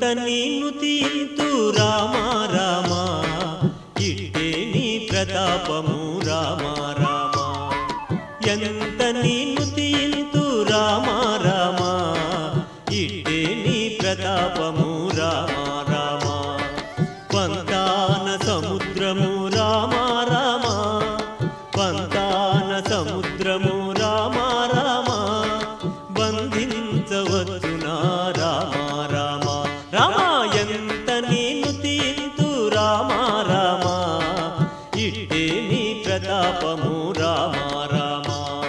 నిన్ను తీంతు రామ రామ ఇట్టే నీ ప్రతాపము రామ రామ ఎంత నిన్ను తీంతు రామ రామ ఇట్టే నీ ప్రతాపము రామ రామ పంతాన సముద్రము రామ రామ పంతాన సముద్రము రామ రామ బంధించవచ్చునా రామ రామ రామ ఎంత నేను తీంతు రామ రామ ఇట్టే నీ ప్రతాపము రామ రామ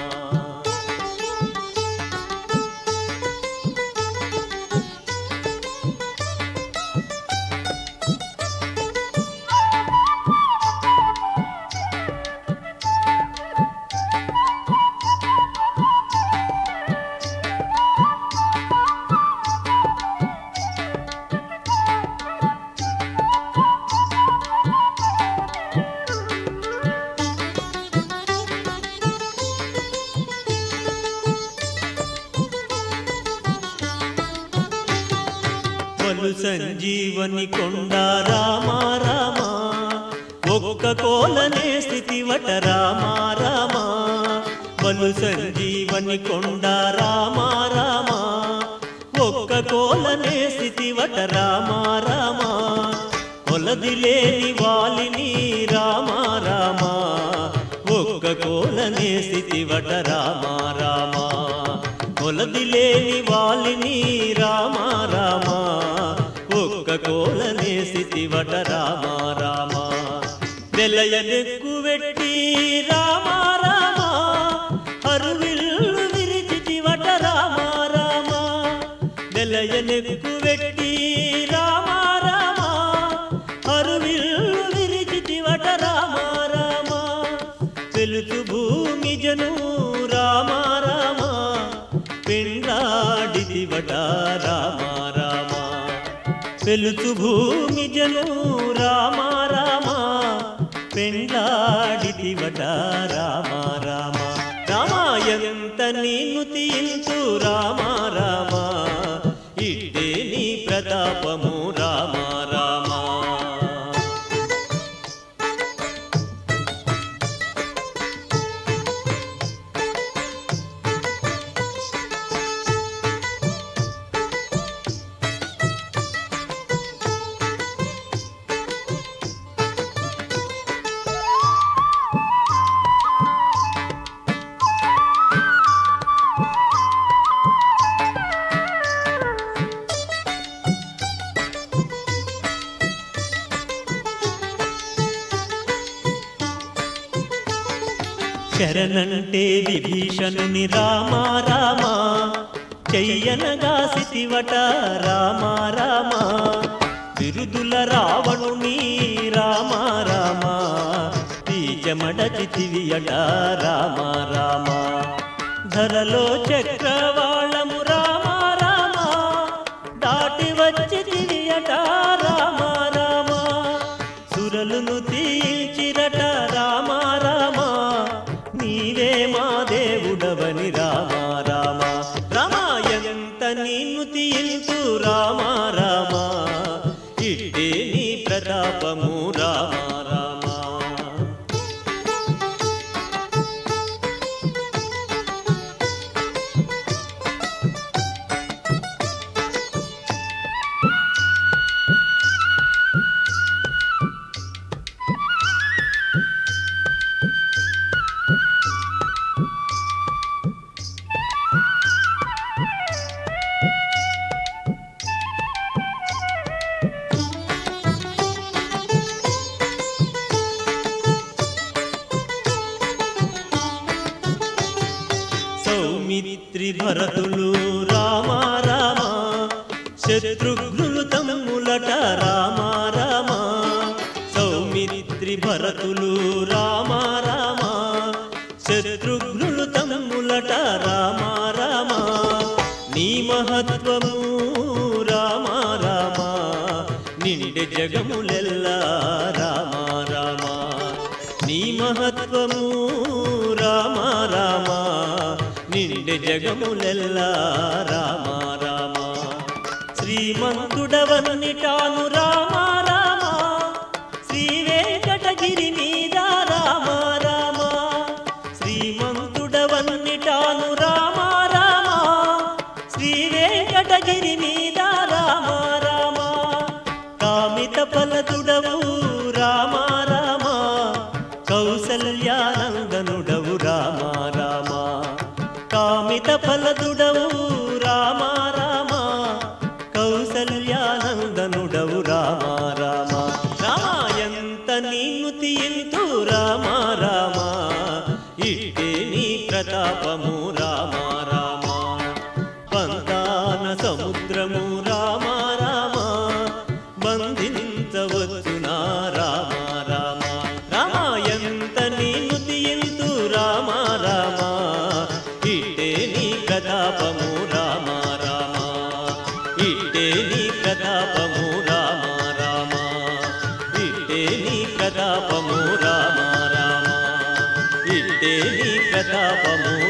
పలు సంజీవని కొండ రామ రామ ఒక్క కోలనే స్థితివట రామ రామ పలు సంజీవని కొండ రామ రామ ఒక్క కోలనే స్థితివట రామ రామ కొలది లేని వాలిని రామ రామ ఒక్క కోలనే స్థితివట రామ రామ కొలది లేని వాలిని రామ రామ ఒక్క కోలనే స్థితివట రామ రామ వెలయనెక్కు వెట్టి రామ రామ అరువిల్లు విరిచితివట రామ రామ వెలయనెక్కు వెట్టి రామ రామ అరువిల్లు విరిచితివట రామ రామ వెలుచు భూమి జను రామ రామ పెండాడిదివట రామ రామ వెలుచు భూమి జను రామ రామ పెండాడిదివట రామ రామ రామ ఎంత నిన్ను తీంచు రామ రామ ఇట్టే నీ ప్రతాపము రామ రామ శరణంటే విభీషణుని రామ రామ చెయ్యనగా సితివట రామ రామ బిరుదుల రావణుని రామ రామ బీజమడచితివియట రామ రామ ధరలో చక్రవాళము రామ రామ దాటి వచ్చి తిరియట రామ రామ సురలును తీల్చిరట రామ రామ నీవే మా దేవుడవని రామ రామ రామ ఎంత నిన్ను తీల్చు రామ రామ ఇట్టే నీ ప్రతాపము రామ రామ సౌమిత్రి భరతులు రామ రామ శత్రుఘ్నులు తమ్ములట రామ రామ సౌమిత్రి భరతులు రామ రామ శత్రుఘ్నులు తమ్ములట రామ రామ నీ మహత్వము రామ రామ నిండె జగములెల్లా రామ రామ నీ మహత్వము రామ రామ నిండె జగములెల్లా రామ రామ శ్రీమంతుడవన్నిటాను రామ రామ శ్రీ వెంకటగిరి మీద రామ రామ శ్రీమంతుడవన్నిటాను రామ రామ శ్రీ వెంకటగిరి మీద రామ రామ కామిత ఫలదుడవు రామ రామ కౌసల్యానందనుడవు రామ రామ కామిత ఫలదుడవు రామ రామ కౌసల్యానందనుడవు రామ రామ రామ ఎంత నిన్ను తీయంతు రామ రామ ఇట్టే నీ ప్రతాపము రామ రామ పంతాన సముద్రము రామ రామ బంధించవచ్చునా రామ రామ రామ ఎంత నీను తీయంతు రామ రామ ఇట్టే నీ ప్రతాపము రామ రామ ఇట్టే నీ ప్రతాపము రామ రామ ఇట్టే నీ ప్రతాపము రామ రామ ఇట్టే నీ ప్రతాపము